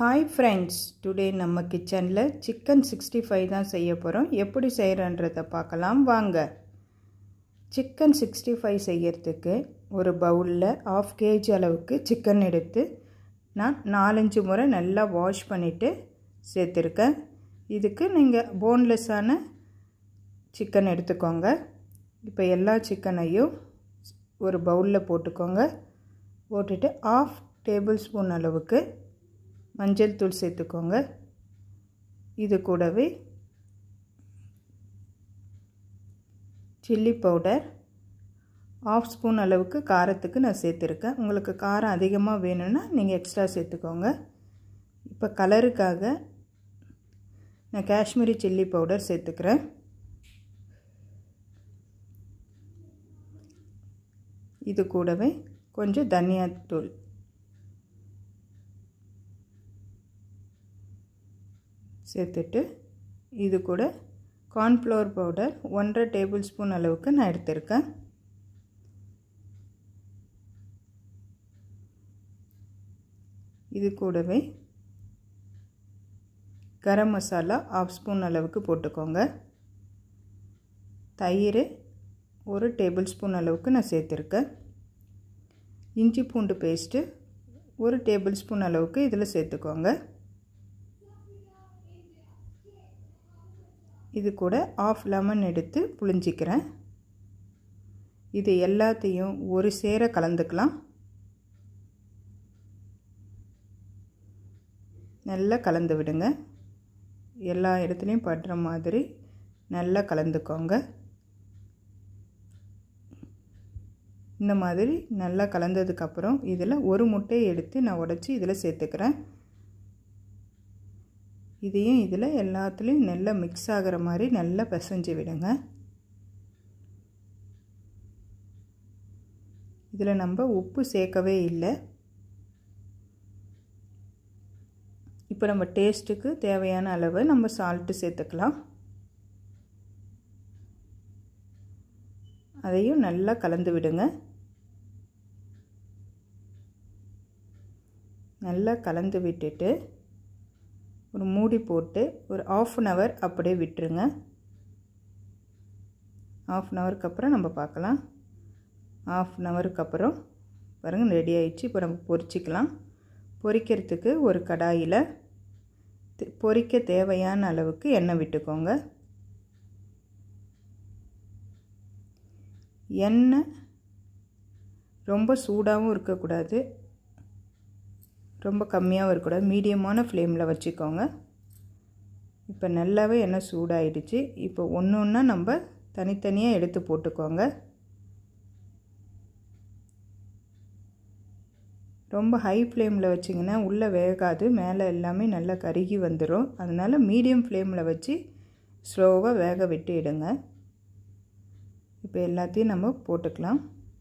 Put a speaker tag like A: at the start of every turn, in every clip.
A: hi friends today நம்ம கிச்சனில் chicken sixty five தான் செய்ய போகிறோம் எப்படி செய்கிறன்றதை பார்க்கலாம் வாங்க சிக்கன் சிக்ஸ்டி ஃபைவ் செய்யறதுக்கு ஒரு பவுலில் ஆஃப் கேஜி அளவுக்கு சிக்கன் எடுத்து நான் நாலஞ்சு முறை நல்லா வாஷ் பண்ணிவிட்டு சேர்த்துருக்கேன் இதுக்கு நீங்கள் போன்லெஸ்ஸான சிக்கன் எடுத்துக்கோங்க இப்போ எல்லா சிக்கனையும் ஒரு பவுலில் போட்டுக்கோங்க போட்டுட்டு ஆஃப் டேபிள் ஸ்பூன் அளவுக்கு மஞ்சள் தூள் சேர்த்துக்கோங்க இது கூடவே சில்லி பவுடர் ஆஃப் ஸ்பூன் அளவுக்கு காரத்துக்கு நான் சேர்த்துருக்கேன் உங்களுக்கு காரம் அதிகமாக வேணும்னா நீங்கள் எக்ஸ்ட்ரா சேர்த்துக்கோங்க இப்போ கலருக்காக நான் காஷ்மீரி சில்லி பவுடர் சேர்த்துக்கிறேன் இது கூடவே கொஞ்சம் தனியாத்தூள் சேர்த்துட்டு இது கூட கார்ன்ஃப்ளவர் பவுடர் ஒன்றரை டேபிள் ஸ்பூன் அளவுக்கு நான் எடுத்திருக்கேன் இது கூடவே கரம் மசாலா ஆஃப் ஸ்பூன் அளவுக்கு போட்டுக்கோங்க தயிர் ஒரு டேபிள் ஸ்பூன் அளவுக்கு நான் சேர்த்துருக்கேன் இஞ்சி பூண்டு பேஸ்ட்டு ஒரு டேபிள் ஸ்பூன் அளவுக்கு இதில் சேர்த்துக்கோங்க இது கூட ஆஃப் லெமன் எடுத்து புளிஞ்சிக்கிறேன் இது எல்லாத்தையும் ஒரு சேர கலந்துக்கலாம் நல்லா கலந்து விடுங்க எல்லா இடத்துலையும் படுற மாதிரி நல்லா கலந்துக்கோங்க இந்த மாதிரி நல்லா கலந்ததுக்கப்புறம் இதில் ஒரு முட்டையை எடுத்து நான் உடச்சி இதில் சேர்த்துக்கிறேன் இதையும் இதில் எல்லாத்துலேயும் நல்லா மிக்ஸ் ஆகிற மாதிரி நல்லா பிசைஞ்சு விடுங்க இதில் நம்ம உப்பு சேர்க்கவே இல்லை இப்போ நம்ம டேஸ்ட்டுக்கு தேவையான அளவு நம்ம சால்ட்டு சேர்த்துக்கலாம் அதையும் நல்லா கலந்து விடுங்க நல்லா கலந்து விட்டுட்டு ஒரு மூடி போட்டு ஒரு ஆஃப் அன் ஹவர் அப்படியே விட்டுருங்க ஆஃப் அன் ஹவருக்கு அப்புறம் நம்ம பார்க்கலாம் ஆஃப் அன் ஹவருக்கு அப்புறம் பாருங்கள் ரெடி ஆயிடுச்சு இப்போ நம்ம பொரிச்சிக்கலாம் பொரிக்கிறதுக்கு ஒரு கடாயில் பொரிக்க தேவையான அளவுக்கு எண்ணெய் விட்டுக்கோங்க எண்ணெய் ரொம்ப சூடாகவும் இருக்கக்கூடாது ரொம்ப கம்மியாகவும் இருக்கக்கூடாது மீடியமான ஃப்ளேமில் வச்சுக்கோங்க இப்போ நல்லாவே எண்ணெய் சூடாயிடுச்சு இப்போ ஒன்று ஒன்றா நம்ம தனித்தனியாக எடுத்து போட்டுக்கோங்க ரொம்ப ஹை ஃப்ளேமில் வச்சிங்கன்னா உள்ளே வேகாது மேலே எல்லாமே நல்லா கருகி வந்துடும் அதனால் மீடியம் ஃப்ளேமில் வச்சு ஸ்லோவாக வேக விட்டு இடுங்க இப்போ எல்லாத்தையும் நம்ம போட்டுக்கலாம்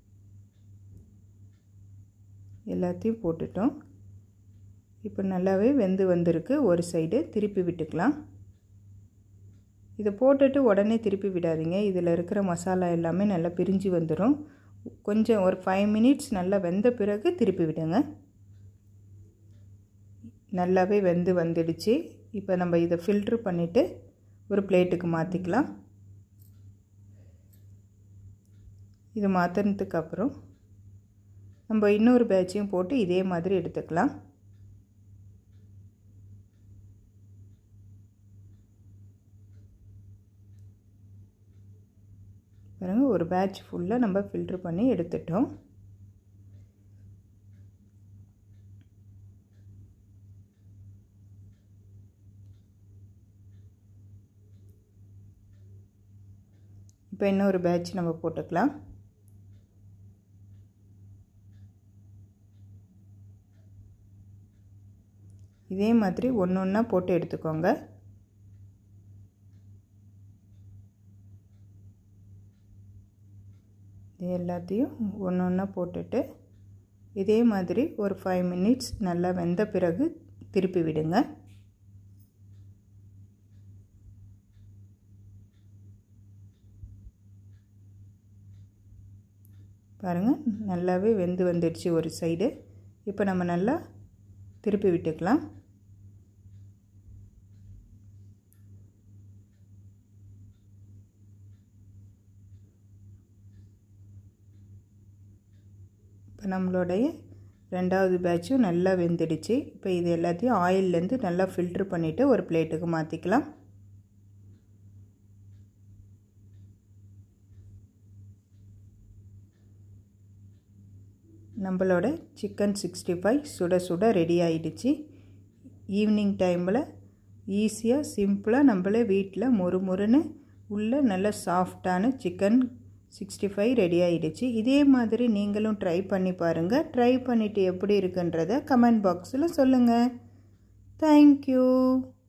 A: எல்லாத்தையும் போட்டுட்டோம் இப்போ நல்லாவே வெந்து வந்திருக்கு ஒரு சைடு திருப்பி விட்டுக்கலாம் இதை போட்டுட்டு உடனே திருப்பி விடாதீங்க இதில் இருக்கிற மசாலா எல்லாமே நல்லா பிரிஞ்சு வந்துடும் கொஞ்சம் ஒரு ஃபைவ் மினிட்ஸ் நல்லா வெந்த பிறகு திருப்பி விடுங்க நல்லாவே வெந்து வந்துடுச்சு இப்போ நம்ம இதை ஃபில்ட்ரு பண்ணிவிட்டு ஒரு பிளேட்டுக்கு மாற்றிக்கலாம் இது மாற்றினதுக்கு அப்புறம் நம்ம இன்னொரு பேட்சையும் போட்டு இதே மாதிரி எடுத்துக்கலாம் பாருங்க ஒரு பேட்ச் ஃபுல்லாக நம்ம ஃபில்ட்ரு பண்ணி எடுத்துட்டோம் இப்போ இன்னொரு பேட்ச் நம்ம போட்டுக்கலாம் இதே மாதிரி ஒன்று ஒன்றா போட்டு எடுத்துக்கோங்க இது எல்லாத்தையும் ஒன்று ஒன்றா போட்டுட்டு இதே மாதிரி ஒரு ஃபைவ் மினிட்ஸ் நல்லா வெந்த பிறகு திருப்பி விடுங்க பாருங்கள் நல்லாவே வெந்து வந்துடுச்சு ஒரு சைடு இப்போ நம்ம நல்லா திருப்பி விட்டுக்கலாம் இப்போ நம்மளுடைய ரெண்டாவது பேட்சும் நல்லா வெந்துடுச்சு இப்போ இது எல்லாத்தையும் ஆயில்லேருந்து நல்லா ஃபில்ட்ரு பண்ணிவிட்டு ஒரு பிளேட்டுக்கு மாற்றிக்கலாம் நம்மளோட சிக்கன் சிக்ஸ்டி ஃபைவ் சுட சுட ரெடி ஆகிடுச்சு ஈவினிங் டைமில் ஈஸியாக சிம்பிளாக நம்மளே வீட்டில் மொறு மொறுன்னு உள்ள நல்ல சாஃப்டான சிக்கன் சிக்ஸ்டி ஃபைவ் ரெடி ஆகிடுச்சு இதே மாதிரி நீங்களும் ட்ரை பண்ணி பாருங்கள் ட்ரை பண்ணிவிட்டு எப்படி இருக்குன்றத கமெண்ட் பாக்ஸில் சொல்லுங்கள் தேங்க்யூ